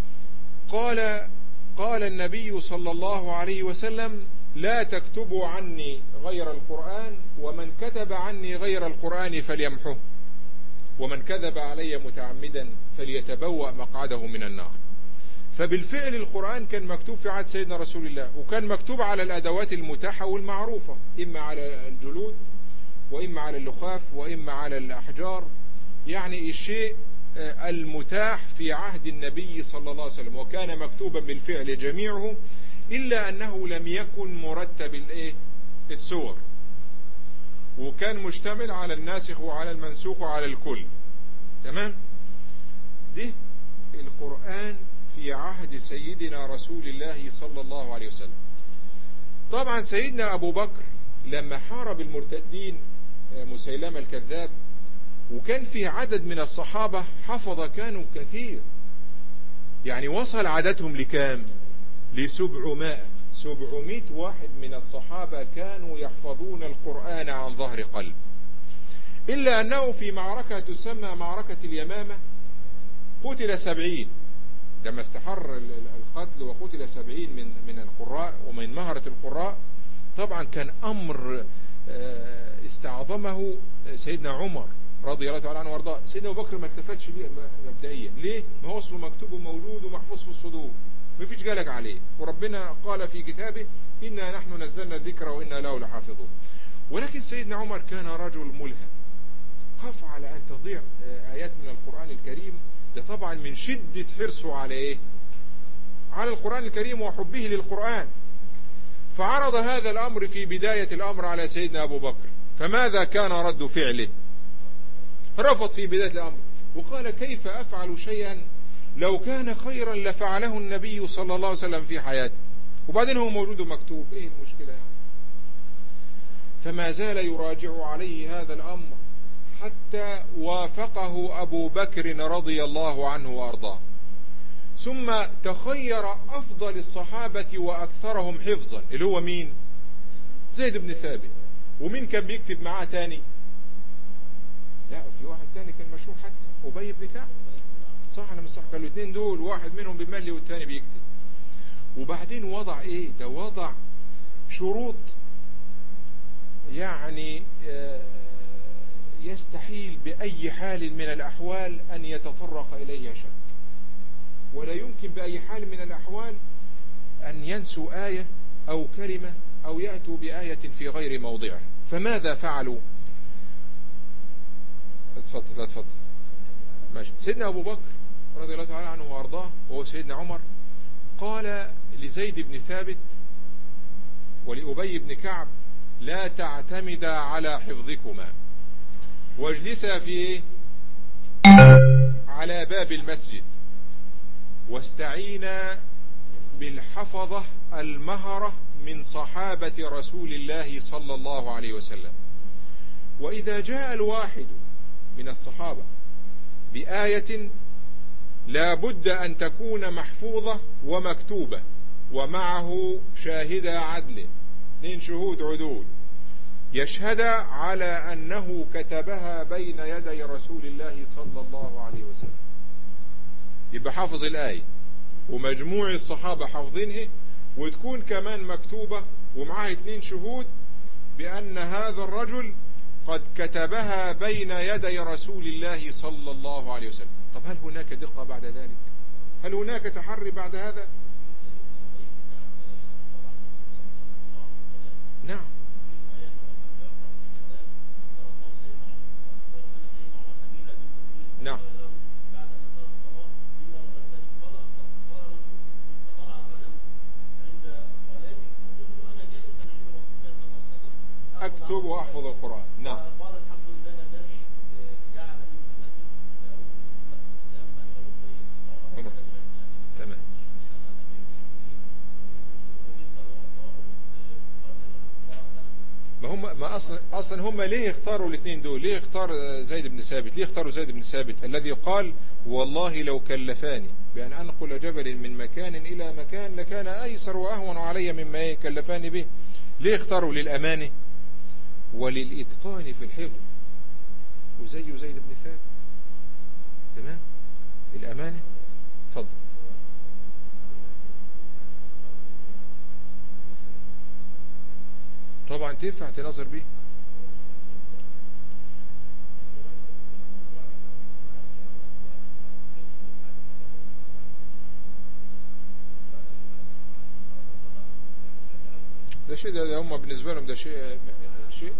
قال قال النبي صلى الله عليه وسلم لا تكتبوا عني غير القرآن ومن كتب عني غير القرآن فليمحه ومن كذب علي متعمدا فليتبوأ مقعده من النار فبالفعل القرآن كان مكتوب في عهد سيدنا رسول الله وكان مكتوب على الأدوات المتاحة والمعروفة إما على الجلود وإما على اللخاف وإما على الأحجار يعني الشيء المتاح في عهد النبي صلى الله عليه وسلم وكان مكتوبا بالفعل جميعه إلا أنه لم يكن مرتب الإيه؟ السور وكان مشتمل على الناسخ وعلى المنسوخ وعلى الكل تمام ده القرآن في عهد سيدنا رسول الله صلى الله عليه وسلم طبعا سيدنا أبو بكر لما حارب المرتدين مسيلمة الكذاب وكان في عدد من الصحابة حفظ كانوا كثير يعني وصل عددهم لكام لسبعمائة سبعمائة واحد من الصحابة كانوا يحفظون القرآن عن ظهر قلب إلا أنه في معركة تسمى معركة اليمامة قتل سبعين لما استحر القتل وقتل سبعين من من القراء ومن مهرة القراء طبعا كان أمر استعظمه سيدنا عمر رضي الله تعالى عنه وارضاه سيدنا ابو بكر ما التفتش ليه مبدئيا ليه ما هو اصله مكتوب وموجود ومحفوظ في الصدور ما فيش جالك عليه وربنا قال في كتابه انا نحن نزلنا الذكر وانا له لحافظون ولكن سيدنا عمر كان رجل ملهم خاف على ان تضيع ايات من القران الكريم ده طبعا من شده حرصه على ايه على القران الكريم وحبه للقران فعرض هذا الامر في بدايه الامر على سيدنا ابو بكر فماذا كان رد فعله رفض في بداية الأمر وقال كيف أفعل شيئا لو كان خيرا لفعله النبي صلى الله عليه وسلم في حياته وبعدين هو موجود ومكتوب ايه المشكلة يعني فما زال يراجع عليه هذا الأمر حتى وافقه أبو بكر رضي الله عنه وأرضاه ثم تخير أفضل الصحابة وأكثرهم حفظا اللي هو مين زيد بن ثابت ومين كان بيكتب معاه تاني لا في واحد تاني كان مشهور حتى أبي بن كعب صح ولا مش صح كانوا الاثنين دول واحد منهم بيملي والتاني بيكتب وبعدين وضع ايه ده وضع شروط يعني يستحيل بأي حال من الأحوال أن يتطرق إليها شك ولا يمكن بأي حال من الأحوال أن ينسوا آية أو كلمة أو يأتوا بآية في غير موضعها فماذا فعلوا اتفضل لا اتفضل ماشي سيدنا أبو بكر رضي الله تعالى عنه وأرضاه وهو سيدنا عمر قال لزيد بن ثابت ولأبي بن كعب لا تعتمدا على حفظكما واجلسا في ايه على باب المسجد واستعينا بالحفظة المهرة من صحابة رسول الله صلى الله عليه وسلم وإذا جاء الواحد من الصحابة بآية لا بد أن تكون محفوظة ومكتوبة ومعه شاهدا عدل اثنين شهود عدول يشهد على أنه كتبها بين يدي رسول الله صلى الله عليه وسلم يبقى حافظ الآية ومجموع الصحابة حافظينها وتكون كمان مكتوبة ومعها اثنين شهود بأن هذا الرجل قد كتبها بين يدي رسول الله صلى الله عليه وسلم طب هل هناك دقة بعد ذلك هل هناك تحري بعد هذا نعم نعم أكتب وأحفظ القرآن نعم قال الحمد لله الذي جعل من أمتي أمة الإسلام من يرد عمر تمام ما هم ما اصلا اصلا هم ليه اختاروا الاثنين دول ليه اختار زيد بن ثابت ليه اختاروا زيد بن ثابت الذي قال والله لو كلفاني بان انقل جبل من مكان الى مكان لكان ايسر واهون علي مما كلفاني به ليه اختاروا للامانه وللاتقان في الحفظ وزيه زيد بن ثابت تمام الامانه اتفضل طبعا تنفع تنظر بيه ده شيء ده, ده هم بالنسبة لهم ده شيء شيء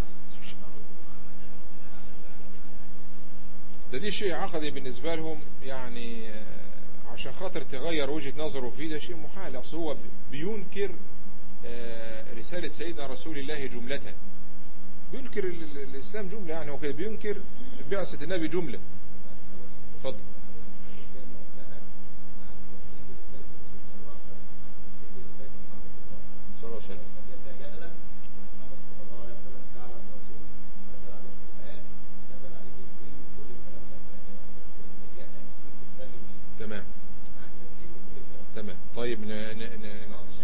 ده دي شيء عقدي بالنسبة لهم يعني عشان خاطر تغير وجهة نظره فيه ده شيء محال اصل هو بينكر رسالة سيدنا رسول الله جملة بينكر الإسلام جملة يعني وكده بينكر بعثة النبي جملة اتفضل صلى الله عليه وسلم تمام تمام طيب ن... ن... ن...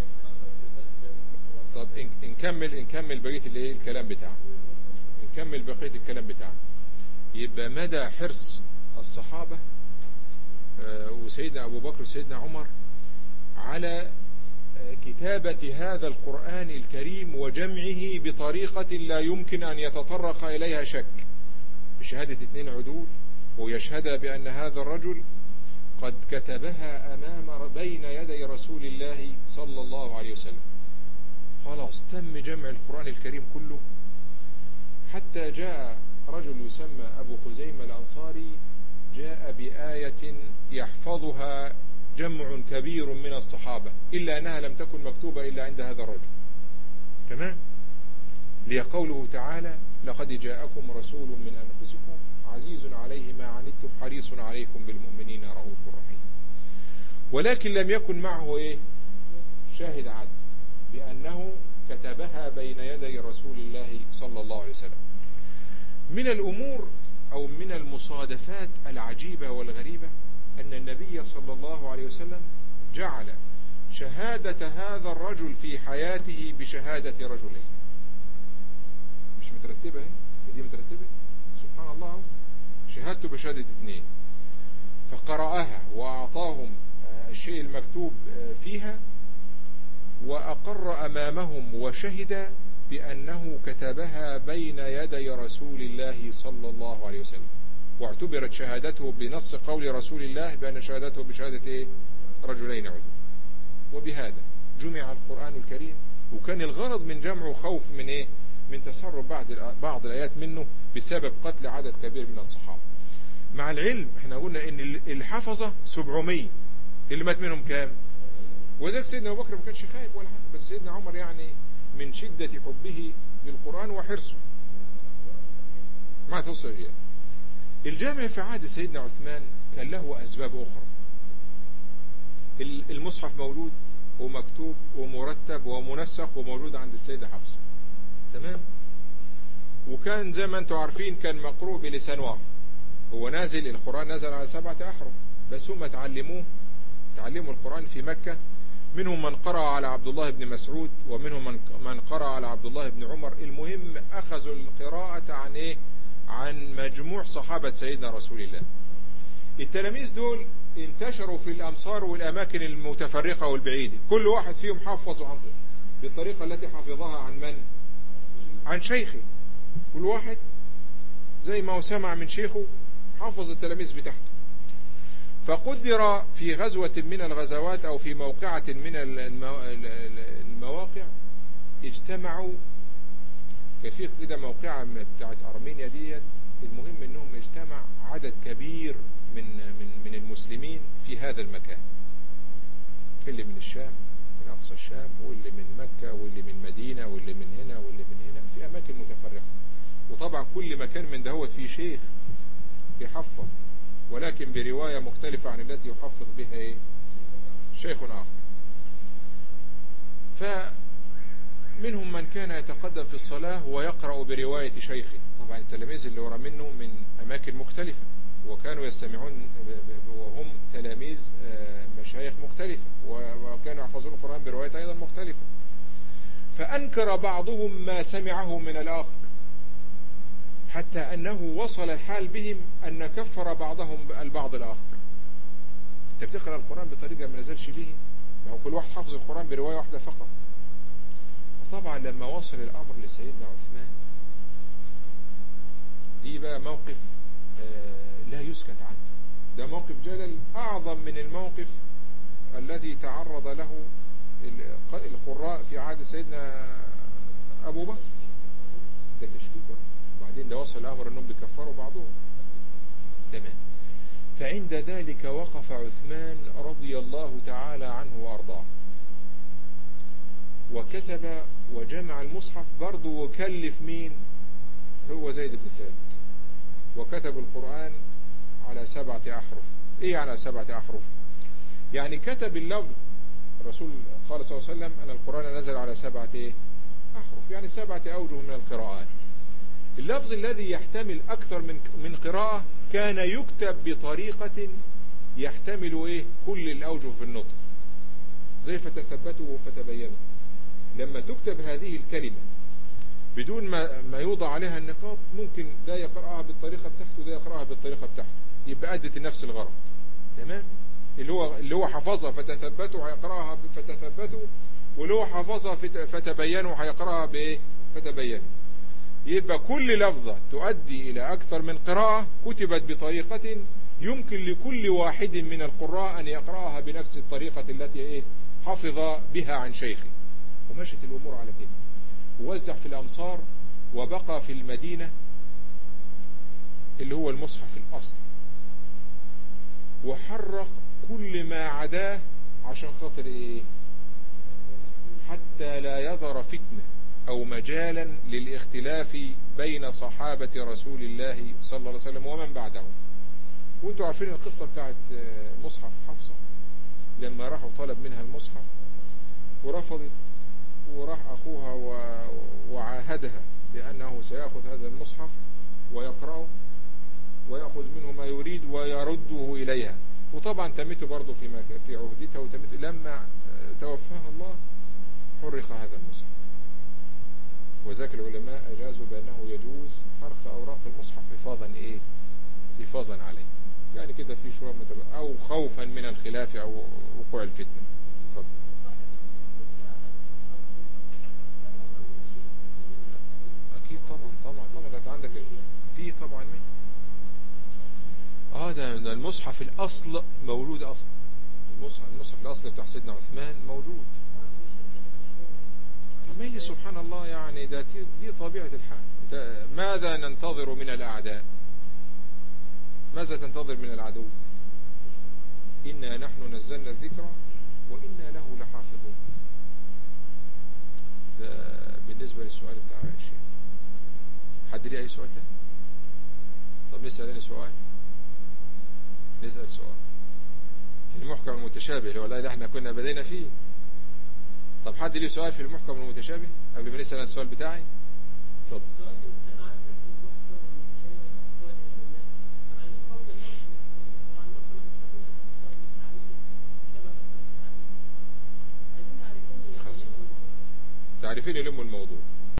طب نكمل نكمل بقيه الايه الكلام بتاعه نكمل بقيه الكلام بتاعه يبقى مدى حرص الصحابه وسيدنا ابو بكر وسيدنا عمر على كتابة هذا القرآن الكريم وجمعه بطريقة لا يمكن أن يتطرق إليها شك بشهادة اثنين عدول ويشهد بأن هذا الرجل قد كتبها أمام بين يدي رسول الله صلى الله عليه وسلم خلاص تم جمع القرآن الكريم كله حتى جاء رجل يسمى أبو خزيمة الأنصاري جاء بآية يحفظها جمع كبير من الصحابة إلا أنها لم تكن مكتوبة إلا عند هذا الرجل تمام لقوله تعالى لقد جاءكم رسول من أنفسكم عزيز عليه ما عنتم حريص عليكم بالمؤمنين رؤوف رحيم ولكن لم يكن معه إيه شاهد عدل بأنه كتبها بين يدي رسول الله صلى الله عليه وسلم من الأمور أو من المصادفات العجيبة والغريبة أن النبي صلى الله عليه وسلم جعل شهادة هذا الرجل في حياته بشهادة رجلين مش مترتبة اهي دي مترتبة سبحان الله شهادته بشهادة اثنين فقرأها وأعطاهم الشيء المكتوب فيها وأقر أمامهم وشهد بأنه كتبها بين يدي رسول الله صلى الله عليه وسلم واعتبرت شهادته بنص قول رسول الله بأن شهادته بشهادة إيه؟ رجلين عدو وبهذا جمع القرآن الكريم وكان الغرض من جمعه خوف من إيه؟ من تسرب بعض بعض الآيات منه بسبب قتل عدد كبير من الصحابة مع العلم احنا قلنا ان الحفظة 700 اللي مات منهم كام وذلك سيدنا ابو بكر ما كانش خايب ولا حاجه بس سيدنا عمر يعني من شدة حبه للقرآن وحرصه ما تصل إياه الجامع في عهد سيدنا عثمان كان له أسباب أخرى المصحف موجود ومكتوب ومرتب ومنسق وموجود عند السيدة حفصة تمام وكان زي ما انتم عارفين كان مقروء بلسان واحد هو نازل القرآن نزل على سبعة أحرف بس هم تعلموه تعلموا القرآن في مكة منهم من قرأ على عبد الله بن مسعود ومنهم من من قرأ على عبد الله بن عمر المهم أخذوا القراءة عن إيه عن مجموع صحابة سيدنا رسول الله التلاميذ دول انتشروا في الأمصار والأماكن المتفرقة والبعيدة كل واحد فيهم حفظ عن بالطريقة التي حفظها عن من عن شيخه كل واحد زي ما هو سمع من شيخه حفظ التلاميذ بتاعته فقدر في غزوة من الغزوات أو في موقعة من المواقع اجتمعوا كثير كده موقعة بتاعت أرمينيا ديت المهم انهم اجتمع عدد كبير من من من المسلمين في هذا المكان اللي من الشام من أقصى الشام واللي من مكة واللي من مدينة واللي من هنا واللي من هنا في أماكن متفرقة وطبعا كل مكان من دهوت فيه شيخ يحفظ ولكن برواية مختلفة عن التي يحفظ بها إيه؟ شيخ آخر فمنهم من كان يتقدم في الصلاة ويقرأ برواية شيخه طبعا التلاميذ اللي ورا منه من أماكن مختلفة وكانوا يستمعون وهم تلاميذ مشايخ مختلفة وكانوا يحفظون القرآن بروايات أيضا مختلفة فأنكر بعضهم ما سمعه من الآخر حتى أنه وصل الحال بهم أن كفر بعضهم البعض الآخر أنت بتقرأ القرآن بطريقة ما نزلش به ما هو كل واحد حافظ القرآن برواية واحدة فقط وطبعا لما وصل الأمر لسيدنا عثمان دي بقى موقف لا يسكت عنه ده موقف جلل أعظم من الموقف الذي تعرض له القراء في عهد سيدنا أبو بكر ده تشكيك وبعدين ده وصل الأمر أنهم بيكفروا بعضهم تمام فعند ذلك وقف عثمان رضي الله تعالى عنه وأرضاه وكتب وجمع المصحف برضه وكلف مين هو زيد بن ثابت وكتب القرآن على سبعة أحرف إيه على سبعة أحرف يعني كتب اللفظ الرسول قال صلى الله عليه وسلم أن القرآن نزل على سبعة إيه؟ أحرف يعني سبعة أوجه من القراءات اللفظ الذي يحتمل أكثر من من قراءة كان يكتب بطريقة يحتمل إيه كل الأوجه في النطق زي فتثبتوا فتبينوا لما تكتب هذه الكلمة بدون ما ما يوضع عليها النقاط ممكن ده يقرأها بالطريقة بتاعته وده يقرأها بالطريقة بتاعته يبقى أدت نفس الغرض تمام اللي هو اللي هو حفظها فتثبتوا هيقراها فتثبتوا واللي هو حفظها فت- فتبينوا هيقراها بايه فتبينوا يبقى كل لفظة تؤدي إلى أكثر من قراءة كتبت بطريقة يمكن لكل واحد من القراء أن يقرأها بنفس الطريقة التي إيه حفظ بها عن شيخه ومشت الأمور على كده ووزع في الأمصار وبقى في المدينة اللي هو المصحف الأصل وحرق كل ما عداه عشان خاطر إيه حتى لا يظهر فتنة أو مجالا للاختلاف بين صحابة رسول الله صلى الله عليه وسلم ومن بعدهم وانتوا عارفين القصة بتاعت آه، مصحف حفصة لما راحوا طلب منها المصحف ورفضت وراح أخوها و- وعاهدها بأنه سيأخذ هذا المصحف ويقرأه ويأخذ منه ما يريد ويرده إليها وطبعا تمت برضه في مك- في عهدتها وتمت لما آه، توفاها الله حرق هذا المصحف وذاك العلماء أجازوا بأنه يجوز حرق أوراق المصحف حفاظا إيه حفاظا عليه يعني كده في شوية متب... أو خوفا من الخلاف أو وقوع الفتنة اتفضل أكيد طبعا طبعا طبعا ده أنت عندك في طبعا مين اه ده ده المصحف الأصل موجود أصلا المصحف المصحف الأصل بتاع سيدنا عثمان موجود ما هي سبحان الله يعني ده دي, دي طبيعة الحال انت ماذا ننتظر من الأعداء ماذا تنتظر من العدو إنا نحن نزلنا الذكر وإنا له لحافظون ده بالنسبة للسؤال بتاع الشيخ حد ليه أي سؤال تاني طب نسأل أنا سؤال نسأل سؤال في المحكم المتشابه اللي هو لا ده احنا كنا بدينا فيه طب حد ليه سؤال في المحكم المتشابه قبل ما نسأل السؤال بتاعي اتفضل السؤال اللي انا عايز افهم المحكم والمتشابه واقوال العلماء انا عايزين قول الفصل طبعا المحكم المتشابه اكثر من تعريف شبه اكثر من تعريف عايزين تعريفين خلاص. يلموا الموضوع تعرفين يلموا الموضوع